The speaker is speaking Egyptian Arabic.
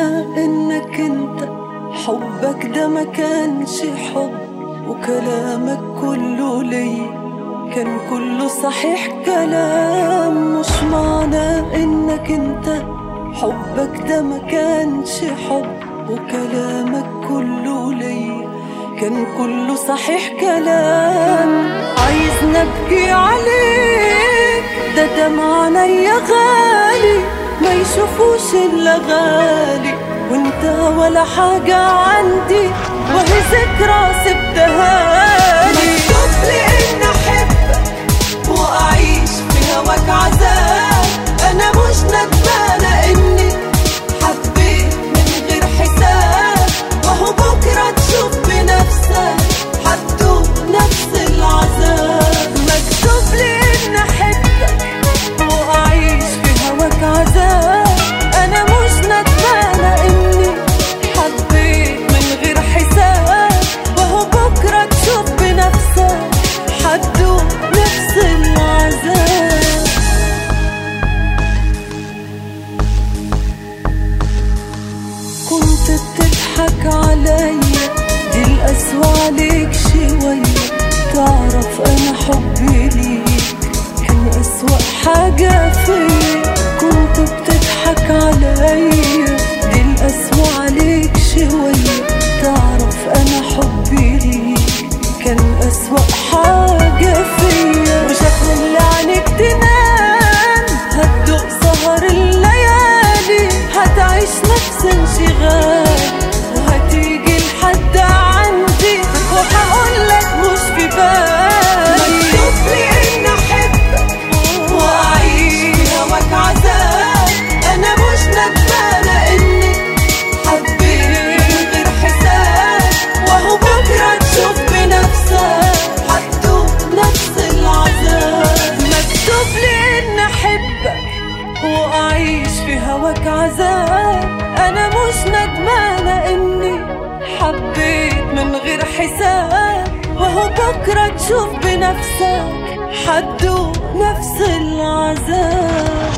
معنى انك انت حبك ده ما كانش حب وكلامك كله ليا كان كله صحيح كلام مش معنى انك انت حبك ده ما كانش حب وكلامك كله ليا كان كله صحيح كلام عايز نبكي عليك ده دمع عينيا غالي ما يشوفوش الا غالي وانت ولا حاجة عندي وهي ذكرى سبتها لي مكتوب لي اني احبك واعيش في هواك عذاب انا مش ندمانة اني حبيت من غير حساب وهو بكرة تشوف بنفسك حتدوق نفس العذاب مكتوب لي اني احبك واعيش في هواك عذاب انا مش ندمانة اني حبيت من غير حساب وهو بكرة تشوف بنفسك حتدوق نفس العذاب كنت بتضحك عليا دي القسوة عليك شوية تعرف أنا حبي ليك كان أسوأ حاجة فيا كنت بتضحك عليا دي القسوة عليك شوية تعرف أنا حبي ليك كان أسوأ حاجة فيا وشكل اللي عنك تنام هتدوق سهر الليالي هتعيش نفس انشغال وهتيجي لحد عندي وهقولك مش في بالي مكتوب لي اني احبك واعيش في هواك عذاب انا مش ندمانه اني حبيت من غير حساب وهو بكره تشوف بنفسك هتدوق نفس العذاب مكتوب لي اني احبك واعيش في هواك عذاب انا مش ندمانه اني حبيت من غير حساب وهو بكره تشوف بنفسك حتدوق نفس العذاب